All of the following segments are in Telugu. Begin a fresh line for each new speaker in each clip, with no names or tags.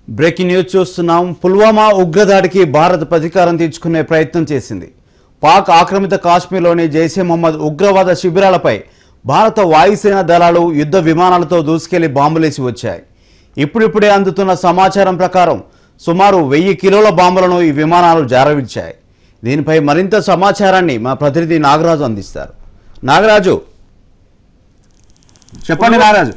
బ్రేకింగ్ న్యూస్ చూస్తున్నాం పుల్వామా ఉగ్రదాడికి భారత్ ప్రతీకారం తీర్చుకునే ప్రయత్నం చేసింది పాక్ ఆక్రమిత కాశ్మీర్లోని జైషే మహమ్మద్ ఉగ్రవాద శిబిరాలపై భారత వాయుసేన దళాలు యుద్ధ విమానాలతో దూసుకెళ్లి బాంబులేసి వచ్చాయి ఇప్పుడిప్పుడే అందుతున్న సమాచారం ప్రకారం సుమారు వెయ్యి కిలోల బాంబులను ఈ విమానాలు జారవిడ్చాయి దీనిపై మరింత సమాచారాన్ని మా ప్రతినిధి నాగరాజు అందిస్తారు నాగరాజు చెప్పండి నాగరాజు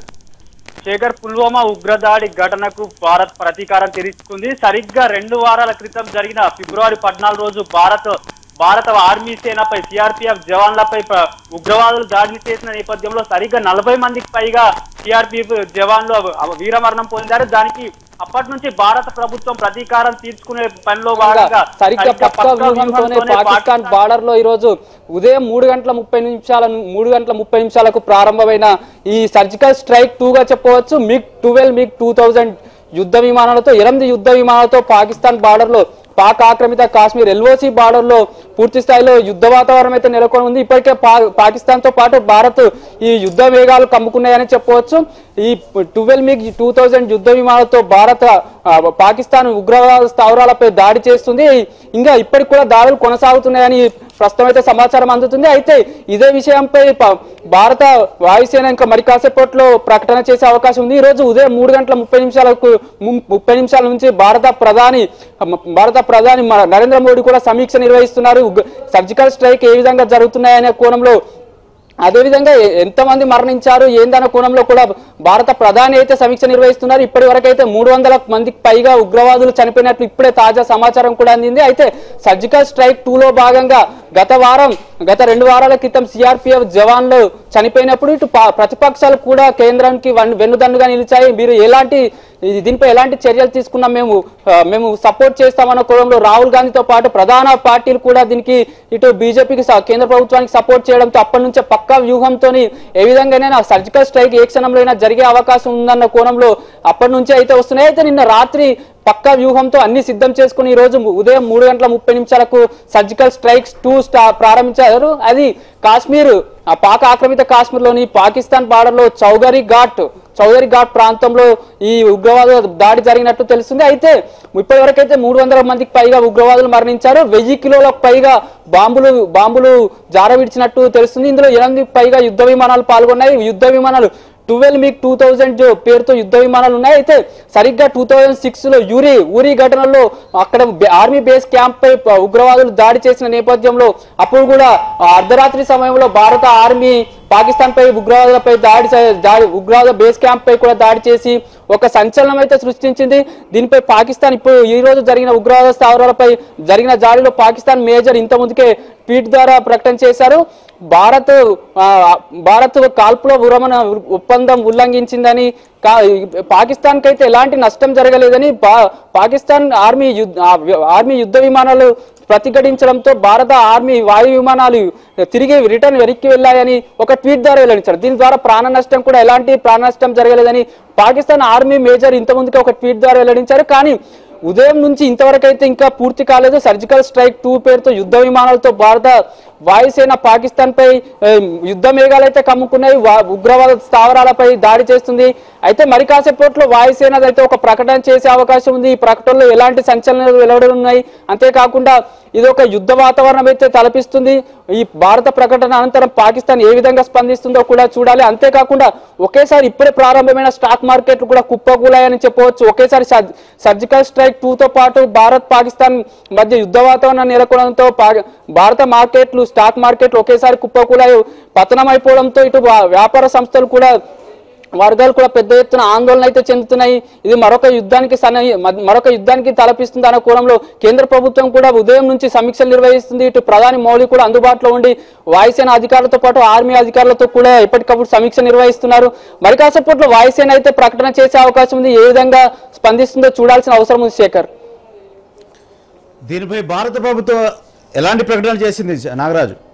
శేఖర్ పుల్వామా ఉగ్రదాడి ఘటనకు భారత్ ప్రతీకారం తీర్చుకుంది సరిగ్గా రెండు వారాల క్రితం జరిగిన ఫిబ్రవరి పద్నాలుగు రోజు భారత్ భారత ఆర్మీ సేనపై సిఆర్పిఎఫ్ జవాన్లపై ప- ఉగ్రవాదులు దాడి చేసిన నేపథ్యంలో సరిగ్గా నలభై మందికి పైగా సిఆర్పిఎఫ్ జవాన్లు అవ- అవ- వీరమరణం పొందారు దానికి అప్పటి నుంచి భారత ప్రభుత్వం ప్రతీకారం తీర్చుకునే పనిలో భాగంగా
సరిగ్గా
సరిగ్గా
పక్కా
పక్కా
వ్యూహంతోనే
వ్యూహంతోనే
పాకిస్తాన్ బార్డర్ లో ఈ రోజు ఉదయం మూడు గంటల ముప్పై నిమిషాల మూడు గంటల ముప్పై నిమిషాలకు ప్రారంభమైన ఈ సర్జికల్ స్ట్రైక్ టూ గా చెప్పవచ్చు MiG twelve MiG two thousand యుద్ధ విమానాలతో ఎనిమిది యుద్ధ విమానాలతో పాకిస్తాన్ బార్డర్ లో పాక్ ఆక్రమిత కాశ్మీర్ ఎల్ఓసి బార్డర్ లో పూర్తి స్థాయిలో యుద్ధ వాతావరణం అయితే నెలకొని ఉంది ఇప్పటికే పా పాకిస్తాన్ తో పాటు భారత్ ఈ యుద్ధ వేగాలు కమ్ముకున్నాయని చెప్పవచ్చు ఈ ట్వెల్వ్ మిగ్ టూ థౌజండ్ యుద్ధ విమానాలతో భారత ఆ, పాకిస్తాన్ ఉగ్రవాద స్థావరాలపై దాడి చేస్తుంది ఇంకా ఇప్పటికి కూడా దాడులు కొనసాగుతున్నాయని ప్రస్తుతం అయితే సమాచారం అందుతుంది అయితే ఇదే విషయంపై ప- భారత వాయుసేన ఇంకా మరి కాసేపట్లో ప్రకటన చేసే అవకాశం ఉంది ఈ రోజు ఉదయం మూడు గంటల ముప్పై నిమిషాలకు ము- ముప్పై నిమిషాల నుంచి భారత ప్రధాని భారత ప్రధాని మన నరేంద్ర మోడీ కూడా సమీక్ష నిర్వహిస్తున్నారు ఉగ్- సర్జికల్ స్ట్రైక్ ఏ విధంగా జరుగుతున్నాయనే కోణంలో అదేవిధంగా ఎ- ఎంతమంది మరణించారు ఏందన్న కోణంలో కూడా భారత ప్రధాని అయితే సమీక్ష నిర్వహిస్తున్నారు ఇప్పటి వరకు అయితే మూడు వందల మందికి పైగా ఉగ్రవాదులు చనిపోయినట్లు ఇప్పుడే తాజా సమాచారం కూడా అందింది అయితే సర్జికల్ స్ట్రైక్ టూ లో భాగంగా గత వారం గత రెండు వారాల క్రితం సిఆర్పిఎఫ్ జవాన్లు చనిపోయినప్పుడు ఇటు పా- ప్రతిపక్షాలు కూడా కేంద్రానికి వన్- వెన్నుదన్నుగా నిలిచాయి మీరు ఎలాంటి ఇది దీనిపై ఎలాంటి చర్యలు తీసుకున్నాం మేము ఆ, మేము సపోర్ట్ చేస్తామన్న కోణంలో రాహుల్ గాంధీతో పాటు ప్రధాన పార్టీలు కూడా దీనికి ఇటు బీజేపీకి కేంద్ర ప్రభుత్వానికి సపోర్ట్ చేయడంతో అప్పటి నుంచే పక్కా వ్యూహంతో ఏ విధంగానైనా సర్జికల్ స్ట్రైక్ ఏ క్షణంలో అయినా జరిగే అవకాశం ఉందన్న కోణంలో అప్పటి నుంచే అయితే వస్తున్నాయి అయితే నిన్న రాత్రి పక్కా వ్యూహంతో అన్ని సిద్ధం చేసుకుని ఈ రోజు ఉదయం మూడు గంటల ముప్పై నిమిషాలకు సర్జికల్ స్ట్రైక్స్ టూ స్టా ప్రారంభించారు అది కాశ్మీర్ ఆ పాక్ ఆక్రమిత కాశ్మీర్లోని పాకిస్తాన్ బార్డర్లో చౌదరి ఘాట్ చౌదరి ఘాట్ ప్రాంతంలో ఈ ఉగ్రవాద దాడి జరిగినట్టు తెలుస్తుంది అయితే ఇప్పటి వరకైతే మూడు వందల మందికి పైగా ఉగ్రవాదులు మరణించారు వెయ్యి కిలోలకు పైగా బాంబులు బాంబులు జారవిడిచినట్టు తెలుస్తుంది ఇందులో ఎనిమిది పైగా యుద్ధ విమానాలు పాల్గొన్నాయి యుద్ధ విమానాలు ట్వెల్వ్ మీకు టూ థౌజండ్ పేరుతో యుద్ధ విమానాలు ఉన్నాయి అయితే సరిగ్గా టూ థౌజండ్ సిక్స్ లో యూరి ఊరి ఘటనలో అక్కడ బే- ఆర్మీ బేస్ క్యాంప్ పై ప- ఉగ్రవాదులు దాడి చేసిన నేపథ్యంలో అప్పుడు కూడా ఆ అర్ధరాత్రి సమయంలో భారత ఆర్మీ పాకిస్తాన్ పై ఉగ్రవాదులపై దాడి చే- దాడి ఉగ్రవాద బేస్ క్యాంప్ పై కూడా దాడి చేసి ఒక సంచలనం అయితే సృష్టించింది దీనిపై పాకిస్తాన్ ఇప్పుడు ఈ రోజు జరిగిన ఉగ్రవాద స్థావరాలపై జరిగిన దాడిలో పాకిస్తాన్ మేజర్ ఇంత ముందుకే ట్వీట్ ద్వారా ప్రకటన చేశారు భారత్ ఆ, భారత్ కాల్పుల విరమణ ఒప్పందం ఉల్లంఘించిందని పాకిస్తాన్ కి అయితే ఎలాంటి నష్టం జరగలేదని పా- పాకిస్తాన్ ఆర్మీ యుద్ధ ఆ, ఆర్మీ యుద్ధ విమానాలు ప్రతిఘటించడంతో భారత ఆర్మీ వాయు విమానాలు తిరిగి రిటర్న్ వెనక్కి వెళ్ళాయని ఒక ట్వీట్ ద్వారా వెల్లడించారు దీని ద్వారా ప్రాణ నష్టం కూడా ఎలాంటి ప్రాణ నష్టం జరగలేదని పాకిస్తాన్ ఆర్మీ మేజర్ ఇంత ముందుకే ఒక ట్వీట్ ద్వారా వెల్లడించారు కానీ ఉదయం నుంచి ఇంతవరకు అయితే ఇంకా పూర్తి కాలేదు సర్జికల్ స్ట్రైక్ టూ పేరుతో యుద్ధ విమానాలతో భారత వాయుసేన పాకిస్తాన్ పై ఏ, యుద్ధ మేఘాలు అయితే కమ్ముకున్నాయి వా- ఉగ్రవాద స్థావరాలపై దాడి చేస్తుంది అయితే మరి కాసేపట్లో వాయుసేన అయితే ఒక ప్రకటన చేసే అవకాశం ఉంది ఈ ప్రకటనలో ఎలాంటి సంచలనాలు వెలువడనున్నాయి అంతేకాకుండా ఇది ఒక యుద్ధ వాతావరణం అయితే తలపిస్తుంది ఈ భారత ప్రకటన అనంతరం పాకిస్తాన్ ఏ విధంగా స్పందిస్తుందో కూడా చూడాలి అంతేకాకుండా ఒకేసారి ఇప్పుడే ప్రారంభమైన స్టాక్ మార్కెట్లు కూడా కుప్పకూలాయని చెప్పవచ్చు ఒకేసారి సర్జ- సర్జికల్ స్ట్రైక్ టూ తో పాటు భారత్ పాకిస్తాన్ మధ్య యుద్ధ వాతావరణం నెలకొనడంతో పా- భారత మార్కెట్లు స్టాక్ మార్కెట్లు ఒకేసారి కుప్పకూలాయి పతనం అయిపోవడంతో ఇటు వా- వ్యాపార సంస్థలు కూడా వర్గాలు కూడా పెద్ద ఎత్తున ఆందోళన అయితే చెందుతున్నాయి ఇది మరొక యుద్ధానికి సన్న మరొక యుద్ధానికి తలపిస్తుంది అన్న కోణంలో కేంద్ర ప్రభుత్వం కూడా ఉదయం నుంచి సమీక్షలు నిర్వహిస్తుంది ఇటు ప్రధాని మౌలి కూడా అందుబాటులో ఉండి వాయుసేన అధికారులతో పాటు ఆర్మీ అధికారులతో కూడా ఎప్పటికప్పుడు సమీక్ష నిర్వహిస్తున్నారు మరి కాసేపట్లో వాయుసేన అయితే ప్రకటన చేసే అవకాశం ఉంది ఏ విధంగా స్పందిస్తుందో చూడాల్సిన అవసరం ఉంది శేఖర్
దీనిపై భారత ప్రభుత్వం ఎలాంటి ప్రకటన చేసింది నాగరాజు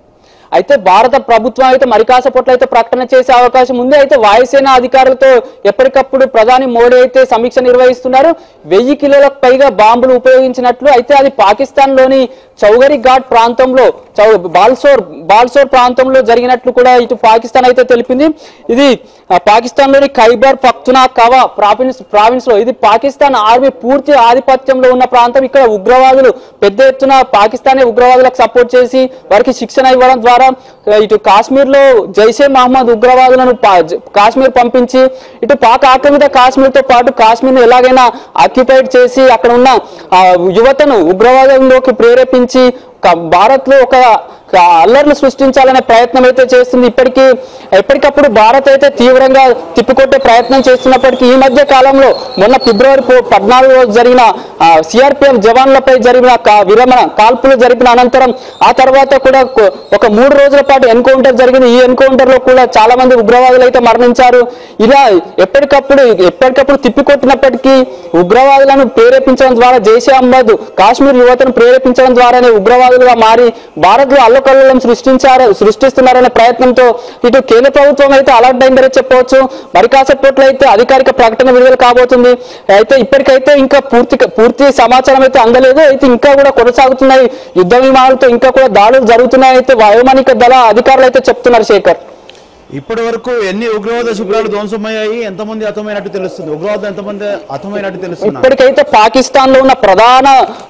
అయితే భారత ప్రభుత్వం అయితే మరి కాసేపట్లో అయితే ప్రకటన చేసే అవకాశం ఉంది అయితే వాయుసేన అధికారులతో ఎప్పటికప్పుడు ప్రధాని మోడీ అయితే సమీక్ష నిర్వహిస్తున్నారు వెయ్యి కిలోలకు పైగా బాంబులు ఉపయోగించినట్లు అయితే అది పాకిస్తాన్ లోని చౌగరి ఘాట్ ప్రాంతంలో చౌ బాల్సోర్ బాల్సోర్ ప్రాంతంలో జరిగినట్లు కూడా ఇటు పాకిస్తాన్ అయితే తెలిపింది ఇది ఆ, పాకిస్తాన్ లోని Khyber Pakhtunkhwa province province లో ఇది పాకిస్తాన్ ఆర్మీ పూర్తి ఆధిపత్యంలో ఉన్న ప్రాంతం ఇక్కడ ఉగ్రవాదులు పెద్ద ఎత్తున పాకిస్తానీ ఉగ్రవాదులకు సపోర్ట్ చేసి వారికి శిక్షణ ఇవ్వడం ద్వారా ఆ, ఇటు కాశ్మీర్ లో జైషే మహమ్మద్ ఉగ్రవాదులను పా- జ- కాశ్మీర్ పంపించి ఇటు పాక్ ఆక్రమిత కాశ్మీర్ తో పాటు కాశ్మీర్ ను ఎలాగైనా ఆక్యుపైడ్ చేసి అక్కడ ఉన్న ఆ, యువతను ఉగ్రవాదంలోకి ప్రేరేపించి క- భారత్ లో ఒక ఒక అల్లర్లు సృష్టించాలనే ప్రయత్నం అయితే చేస్తుంది ఇప్పటికీ ఎప్పటికప్పుడు భారత్ అయితే తీవ్రంగా తిప్పికొట్టే ప్రయత్నం చేస్తున్నప్పటికీ ఈ మధ్య కాలంలో మొన్న ఫిబ్రవరి పో- పద్నాలుగు రోజు జరిగిన సిఆర్పిఎఫ్ జవాన్లపై జరిగిన కా- విరమణ కాల్పులు జరిపిన అనంతరం ఆ తర్వాత కూడా కొ- ఒక మూడు రోజుల పాటు ఎన్కౌంటర్ జరిగింది ఈ ఎన్కౌంటర్ లో కూడా చాలా మంది ఉగ్రవాదులు అయితే మరణించారు ఇలా ఎప్పటికప్పుడు ఎప్పటికప్పుడు తిప్పికొట్టినప్పటికీ ఉగ్రవాదులను ప్రేరేపించడం ద్వారా జైషే అహ్మద్ కాశ్మీర్ యువతను ప్రేరేపించడం ద్వారానే ఉగ్రవాదులుగా మారి భారత్ లో అల్లకల్లోలం సృష్టించారు సృష్టిస్తున్నారనే ప్రయత్నంతో ఇటు కేంద్ర ప్రభుత్వం అయితే అలర్ట్ అయిందనే చెప్పవచ్చు మరి కాసేపట్లో అయితే అధికారిక ప్రకటన విడుదల కాబోతుంది అయితే ఇప్పటికైతే ఇంకా పూర్తి పూర్తి సమాచారం అయితే అందలేదు అయితే ఇంకా కూడా కొనసాగుతున్నాయి యుద్ధ విమానాలతో ఇంకా కూడా దాడులు జరుగుతున్నాయి అయితే వైమానిక దళ అధికారులు అయితే చెప్తున్నారు శేఖర్
ఇప్పటి వరకు ఎన్ని ఉగ్రవాద శిబిరాలు ధ్వంసమయ్యాయి ఎంతమంది హతమైనట్టు తెలుస్తుంది ఉగ్రవాదం ఎంతమంది హతమైనట్టు తెలుస్తున్నారు
ఇప్పటికైతే పాకిస్తాన్ లో ఉన్న ప్రధాన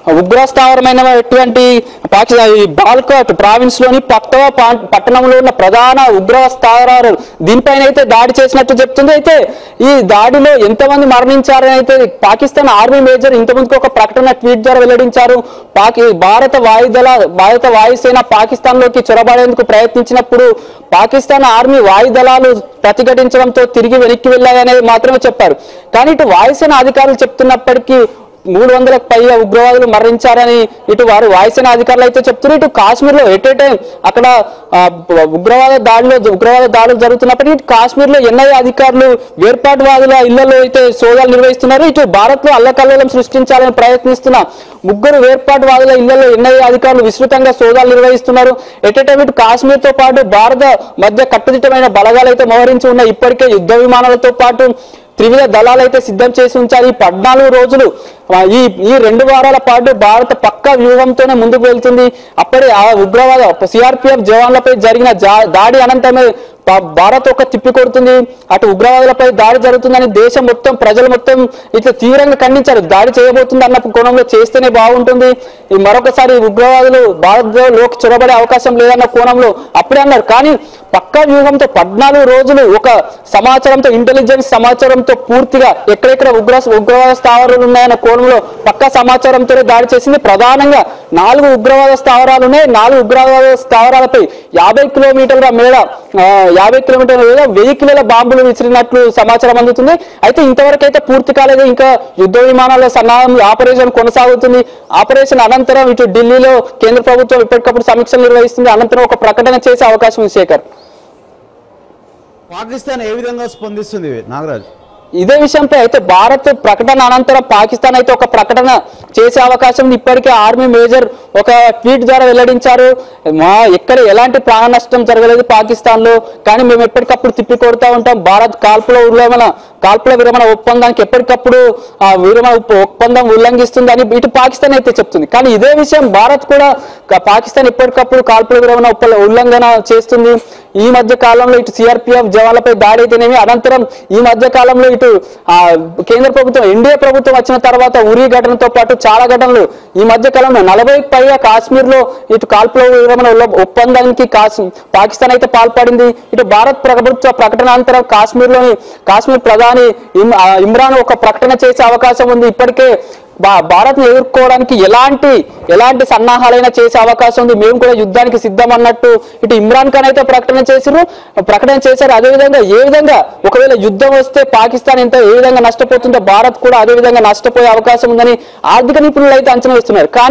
ఉగ్రస్థావరమైనటువంటి పాకిస్తాన్ ఈ బాల్కోట్ ప్రావిన్స్ లోని పక్తవా పా- పట్టణంలో ఉన్న ప్రధాన ఉగ్ర స్థావరాలు దీనిపైన అయితే దాడి చేసినట్టు చెప్తుంది అయితే ఈ దాడిలో ఎంతమంది మరణించారని అయితే పాకిస్తాన్ ఆర్మీ మేజర్ ఇంతమందికి ఒక ప్రకటన ట్వీట్ ద్వారా వెల్లడించారు పాకి భారత వాయుదళ భారత వాయుసేన పాకిస్తాన్ లోకి చొరబడేందుకు ప్రయత్నించినప్పుడు పాకిస్తాన్ ఆర్మీ వాయుదళాలు ప్రతిఘటించడంతో తిరిగి వెనక్కి వెళ్ళాయనేది మాత్రమే చెప్పారు కానీ ఇటు వాయుసేన అధికారులు చెప్తున్నప్పటికీ మూడు వందలకు పైగా ఉగ్రవాదులు మరణించారని ఇటు వారు వాయుసేన అధికారులు అయితే చెప్తున్నారు ఇటు కాశ్మీర్ లో ఎట్ ఏ టైం అక్కడ ఆ, ఉగ్రవాద దాడిలో ఉగ్రవాద దాడులు జరుగుతున్నప్పటికీ ఇటు కాశ్మీర్ లో ఎన్ఐ అధికారులు వేర్పాటువాదుల ఇళ్లలో అయితే సోదాలు నిర్వహిస్తున్నారు ఇటు భారత్ లో అల్లకల్లోలం సృష్టించాలని ప్రయత్నిస్తున్న ముగ్గురు వేర్పాటువాదుల ఇళ్లలో ఎన్ఐ అధికారులు విస్తృతంగా సోదాలు నిర్వహిస్తున్నారు ఎట్ ఏ టైం ఇటు కాశ్మీర్ తో పాటు భారత మధ్య కట్టుదిట్టమైన బలగాలు అయితే మోహరించి ఉన్నాయి ఇప్పటికే యుద్ధ విమానాలతో పాటు త్రివిధ దళాలు అయితే సిద్ధం చేసి ఉంచారు ఈ పద్నాలుగు రోజులు ఆ, ఈ ఈ రెండు వారాల పాటు భారత పక్క వ్యూహంతోనే ముందుకు వెళ్తుంది అప్పటి ఆ ఉగ్రవాద సిఆర్పిఎఫ్ జవాన్లపై జరిగిన జా- దాడి అనంతరమే భా- భారత్ ఒక తిప్పి కొడుతుంది అటు ఉగ్రవాదులపై దాడి జరుగుతుందని దేశం మొత్తం ప్రజలు మొత్తం ఇట్లా తీవ్రంగా ఖండించారు దాడి చేయబోతుంది అన్న కోణంలో చేస్తేనే బాగుంటుంది ఈ మరొకసారి ఉగ్రవాదులు భారత్లోకి చొరబడే అవకాశం లేదన్న కోణంలో అప్పుడే అన్నారు కానీ పక్క వ్యూహంతో పద్నాలుగు రోజులు ఒక సమాచారంతో ఇంటెలిజెన్స్ సమాచారంతో పూర్తిగా ఎక్కడెక్కడ ఉగ్ర ఉగ్రవాద స్థావరాలు ఉన్నాయన్న కోణంలో పక్క సమాచారంతో దాడి చేసింది ప్రధానంగా నాలుగు ఉగ్రవాద స్థావరాలు ఉన్నాయి నాలుగు ఉగ్రవాద స్థావరాలపై యాభై కిలోమీటర్ల మేడ ఆ, యాభై కిలోమీటర్ల మేడ వెయ్యి కిలోల బాంబులు విసిరినట్లు సమాచారం అందుతుంది అయితే ఇంతవరకు అయితే పూర్తి కాలేదు ఇంకా యుద్ధ విమానాల సన్నాహం ఆపరేషన్ కొనసాగుతుంది ఆపరేషన్ అనంతరం ఇటు ఢిల్లీలో కేంద్ర ప్రభుత్వం ఇప్పటికప్పుడు సమీక్షలు నిర్వహిస్తుంది అనంతరం ఒక ప్రకటన చేసే అవకాశం ఉంది శేఖర్
పాకిస్తాన్ ఏ విధంగా స్పందిస్తుంది నాగరాజ్
ఇదే విషయంపై అయితే భారత్ ప్రకటన అనంతరం పాకిస్తాన్ అయితే ఒక ప్రకటన చేసే అవకాశం ఉంది. ఇప్పటికే ఆర్మీ మేజర్ ఒక ట్వీట్ ద్వారా వెల్లడించారు మా ఎక్కడ ఎలాంటి ప్రాణ నష్టం జరగలేదు పాకిస్తాన్ లో కానీ మేము ఎప్పటికప్పుడు తిప్పి కొడుతూ ఉంటాం భారత్ కాల్పుల విరమణ కాల్పుల విరమణ ఒప్పందానికి ఎప్పటికప్పుడు ఆ విరమణ ఒప్ప- ఒప్పందం ఉల్లంఘిస్తుందని ఇటు పాకిస్తాన్ అయితే చెప్తుంది కానీ ఇదే విషయం భారత్ కూడా క- పాకిస్తాన్ ఎప్పటికప్పుడు కాల్పుల విరమణ ఒప్ప- ఉల్లంఘన చేస్తుంది ఈ మధ్య కాలంలో ఇటు సిఆర్పిఎఫ్ జవాన్లపై దాడి అయితేనేమి అనంతరం ఈ మధ్య కాలంలో ఇటు ఆ కేంద్ర ప్రభుత్వం ఎన్డీఏ ప్రభుత్వం వచ్చిన తర్వాత ఉరి ఘటనతో పాటు చాలా ఘటనలు ఈ మధ్య కాలంలో నలభై పైగా కాశ్మీర్ లో ఇటు కాల్పుల విరమణ ఉల్ల- ఒప్పందానికి కాశ్- పాకిస్తాన్ అయితే పాల్పడింది ఇటు భారత్ ప్రభుత్వ ప్రకటన అనంతరం కాశ్మీర్ లోని కాశ్మీర్ ప్రధాని ఇమ్- ఆ ఇమ్రాన్ ఒక ప్రకటన చేసే అవకాశం ఉంది ఇప్పటికే భా- భారత్ను ఎదుర్కోవడానికి ఎలాంటి ఎలాంటి సన్నాహాలైనా చేసే అవకాశం ఉంది మేము కూడా యుద్ధానికి సిద్ధం అన్నట్టు ఇటు ఇమ్రాన్ ఖాన్ అయితే ప్రకటన చేసిరు ప్రకటన చేశారు అదేవిధంగా ఏ విధంగా ఒకవేళ యుద్ధం వస్తే పాకిస్తాన్ ఎంత ఏ విధంగా నష్టపోతుందో భారత్ కూడా అదే విధంగా నష్టపోయే అవకాశం ఉందని ఆర్థిక నిపుణులు అయితే అంచనా వేస్తున్నారు కానీ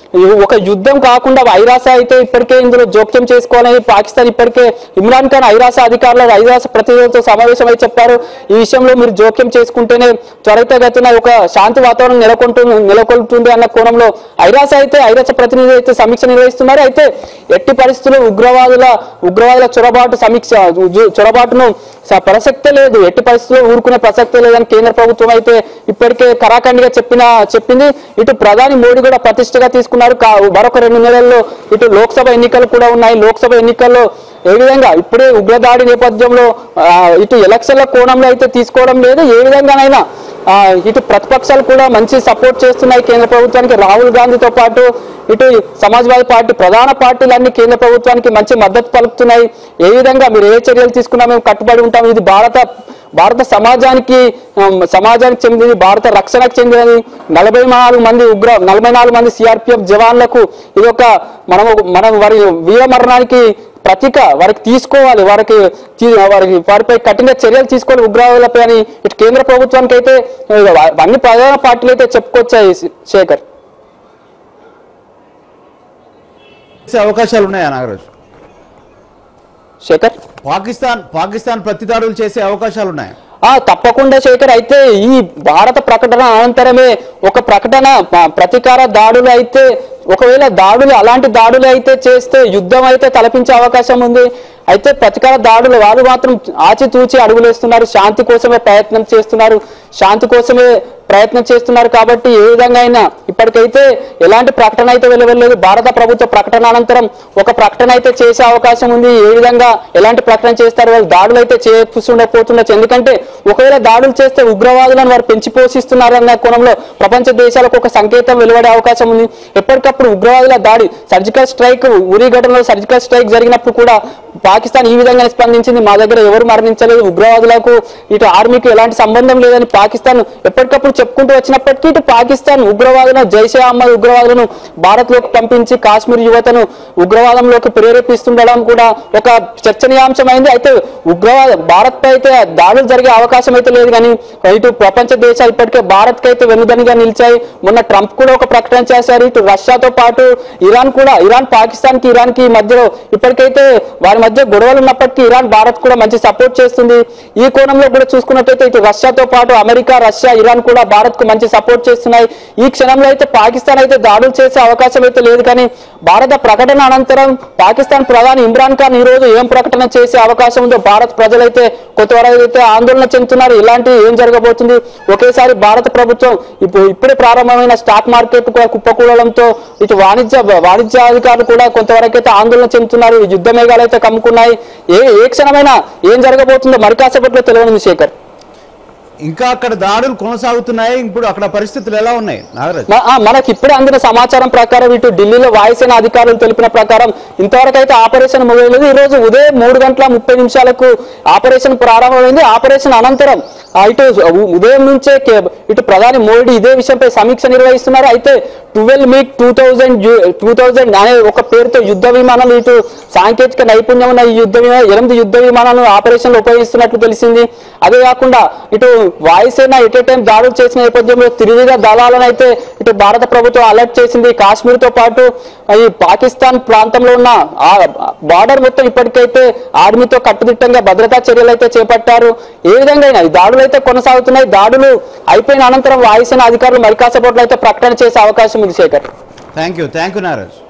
ఈ ఒక యుద్ధం కాకుండా ఐరాస అయితే ఇప్పటికే ఇందులో జోక్యం చేసుకోవాలని పాకిస్తాన్ ఇప్పటికే ఇమ్రాన్ ఖాన్ ఐరాస అధికారులు ఐరాస ప్రతినిధులతో సమావేశమై చెప్పారు ఈ విషయంలో మీరు జోక్యం చేసుకుంటేనే త్వరితగతిన ఒక శాంతి వాతావరణం నెలకొంటుంది నెలకొల్పుతుంది అన్న కోణంలో ఐరాస అయితే ఐరాస ప్రతినిధి అయితే సమీక్ష నిర్వహిస్తున్నారు అయితే ఎట్టి పరిస్థితుల్లో ఉగ్రవాదుల ఉగ్రవాదుల చొరబాటు సమీక్ష ఉ- చొరబాటును స- ప్రసక్తే లేదు ఎట్టి పరిస్థితుల్లో ఊరుకునే ప్రసక్తే లేదని కేంద్ర ప్రభుత్వం అయితే ఇప్పటికే కరాఖండిగా చెప్పిన చెప్పింది ఇటు ప్రధాని మోడీ కూడా ప్రతిష్టగా తీసుకున్నారు కా- మరొక రెండు నెలల్లో ఇటు లోక్సభ ఎన్నికలు కూడా ఉన్నాయి లోక్సభ ఎన్నికల్లో ఏ విధంగా ఇప్పుడే ఉగ్రదాడి నేపథ్యంలో ఆ, ఇటు ఎలక్షన్ల కోణంలో అయితే తీసుకోవడం లేదు ఏ విధంగానైనా ఆ, ఇటు ప్రతిపక్షాలు కూడా మంచి సపోర్ట్ చేస్తున్నాయి కేంద్ర ప్రభుత్వానికి రాహుల్ గాంధీతో పాటు ఇటు సమాజ్వాదీ పార్టీ ప్రధాన పార్టీలన్నీ కేంద్ర ప్రభుత్వానికి మంచి మద్దతు పలుకుతున్నాయి ఏ విధంగా మీరు ఏ చర్యలు తీసుకున్నా మేము కట్టుబడి ఉంటాం ఇది భారత భారత సమాజానికి ఆమ్, సమాజానికి చెందినది భారత రక్షణకు చెందినది నలభై నాలుగు మంది ఉగ్ర నలభై నాలుగు మంది సిఆర్పిఎఫ్ జవాన్లకు ఇది ఒక మనము మనం వారి వీర మరణానికి ప్రతీక వారికి తీసుకోవాలి వారికి తీ- వారికి వారిపై కఠిన చర్యలు తీసుకోవాలి ఉగ్రవాదులపై అని ఇటు కేంద్ర ప్రభుత్వానికి అయితే ఆ, అన్ని ప్రధాన పార్టీలు అయితే చెప్పుకొచ్చాయి శేఖర్
చేసే అవకాశాలు ఉన్నాయా నాగరాజు
శేఖర్
పాకిస్తాన్ పాకిస్తాన్ ప్రతిదాడులు చేసే అవకాశాలు ఉన్నాయా
ఆ తప్పకుండా శేఖర్ అయితే ఈ భారత ప్రకటన అనంతరమే ఒక ప్రకటన ప- ప్రతీకార దాడులు అయితే ఒకవేళ దాడులు అలాంటి దాడులు అయితే చేస్తే యుద్ధం అయితే తలపించే అవకాశం ఉంది అయితే ప్రతీకార దాడులు వారు మాత్రం ఆచితూచి అడుగులేస్తున్నారు శాంతి కోసమే ప్రయత్నం చేస్తున్నారు శాంతి కోసమే ప్రయత్నం చేస్తున్నారు కాబట్టి ఏ విధంగా అయినా ఇప్పటికైతే ఎలాంటి ప్రకటన అయితే వెలువడలేదు భారత ప్రభుత్వ ప్రకటన అనంతరం ఒక ప్రకటన అయితే చేసే అవకాశం ఉంది ఏ విధంగా ఎలాంటి ప్రకటన చేస్తారు వాళ్ళు దాడులు అయితే చేస్తుండకపోతుండొచ్చు ఎందుకంటే ఒకవేళ దాడులు చేస్తే ఉగ్రవాదులను వారు పెంచి పోషిస్తున్నారన్న కోణంలో ప్రపంచ దేశాలకు ఒక సంకేతం వెలువడే అవకాశం ఉంది ఎప్పటికప్పుడు ఉగ్రవాదుల దాడి సర్జికల్ స్ట్రైక్ ఉరి ఘటనలో సర్జికల్ స్ట్రైక్ జరిగినప్పుడు కూడా పాకిస్తాన్ ఈ విధంగా స్పందించింది మా దగ్గర ఎవరు మరణించలేదు ఉగ్రవాదులకు ఇటు ఆర్మీకి ఎలాంటి సంబంధం లేదని పాకిస్తాన్ ఎప్పటికప్పుడు చెప్పుకుంటూ వచ్చినప్పటికీ ఇటు పాకిస్తాన్ ఉగ్రవాదులను జైషే అహ్మద్ ఉగ్రవాదులను భారత్ లోకి పంపించి కాశ్మీర్ యువతను ఉగ్రవాదంలోకి ప్రేరేపిస్తుండడం కూడా ఒక చర్చనీయాంశమైంది అయితే ఉగ్రవాద భారత్ పై అయితే దాడులు జరిగే అవకాశం అయితే లేదు కానీ ఇటు ప్రపంచ దేశాలు ఇప్పటికే భారత్ కి అయితే వెన్నుదనిగా నిలిచాయి మొన్న ట్రంప్ కూడా ఒక ప్రకటన చేశారు ఇటు రష్యాతో పాటు ఇరాన్ కూడా ఇరాన్ పాకిస్తాన్ కి ఇరాన్ కి మధ్యలో ఇప్పటికైతే వారి మధ్య గొడవలు ఉన్నప్పటికీ ఇరాన్ భారత్ కూడా మంచి సపోర్ట్ చేస్తుంది ఈ కోణంలో కూడా చూసుకున్నట్టయితే ఇటు రష్యాతో పాటు అమెరికా రష్యా ఇరాన్ కూడా భారత్ కు మంచి సపోర్ట్ చేస్తున్నాయి ఈ క్షణంలో అయితే పాకిస్తాన్ అయితే దాడులు చేసే అవకాశం అయితే లేదు కానీ భారత ప్రకటన అనంతరం పాకిస్తాన్ ప్రధాని ఇమ్రాన్ ఖాన్ ఈ రోజు ఏం ప్రకటన చేసే అవకాశం ఉందో భారత్ ప్రజలైతే కొంతవరకు అయితే ఆందోళన చెందుతున్నారు ఇలాంటి ఏం జరగబోతుంది ఒకేసారి భారత ప్రభుత్వం ఇప్పుడు ఇప్పుడే ప్రారంభమైన స్టాక్ మార్కెట్ కూడా కుప్పకూడడంతో ఇటు వాణిజ్య వాణిజ్య అధికారులు కూడా కొంతవరకు అయితే ఆందోళన చెందుతున్నారు ఈ యుద్ధ మేఘాలు అయితే కమ్ముకున్నాయి ఏ ఏ క్షణమైనా ఏం జరగబోతుందో మరి కాసేపట్లో తెలియనుంది శేఖర్
ఇంకా అక్కడ దాడులు కొనసాగుతున్నాయి ఇప్పుడు అక్కడ పరిస్థితులు ఎలా ఉన్నాయి నాగరాజ్
మ- ఆ, మనకి ఇప్పుడే అందిన సమాచారం ప్రకారం ఇటు ఢిల్లీలో వాయుసేన అధికారులు తెలిపిన ప్రకారం ఇంతవరకు అయితే ఆపరేషన్ మొదలైనది ఈ రోజు ఉదయం మూడు గంటల ముప్పై నిమిషాలకు ఆపరేషన్ ప్రారంభమైంది ఆపరేషన్ అనంతరం ఆ, ఇటు ఉ- ఉదయం నుంచే కే- ఇటు ప్రధాని మోడీ ఇదే విషయంపై సమీక్ష నిర్వహిస్తున్నారు అయితే ట్వెల్వ్ మీక్ టూ థౌజండ్ టూ థౌజండ్ అనే ఒక పేరుతో యుద్ధ విమానాలు ఇటు సాంకేతిక నైపుణ్యం ఉన్న ఈ యుద్ధ విమానాలు ఎనిమిది యుద్ధ విమానాలను ఆపరేషన్లో ఉపయోగిస్తున్నట్లు తెలిసింది అదే కాకుండా ఇటు వాయుసేన ఎట్ ఏ టైం దాడులు చేసిన నేపథ్యంలో త్రివిధ దళాలను అయితే ఇటు భారత ప్రభుత్వం అలర్ట్ చేసింది కాశ్మీర్ తో పాటు ఈ పాకిస్తాన్ ప్రాంతంలో ఉన్న ఆ బార్డర్ మొత్తం ఇప్పటికైతే ఆర్మీతో కట్టుదిట్టంగా భద్రతా చర్యలు అయితే చేపట్టారు ఏ విధంగా అయినా ఈ దాడులు అయితే కొనసాగుతున్నాయి దాడులు అయిపోయిన అనంతరం వాయుసేన అధికారులు మరి కాసేపట్లో అయితే ప్రకటన చేసే అవకాశం ఉంది Shekhar
thank you thank you Nagaraj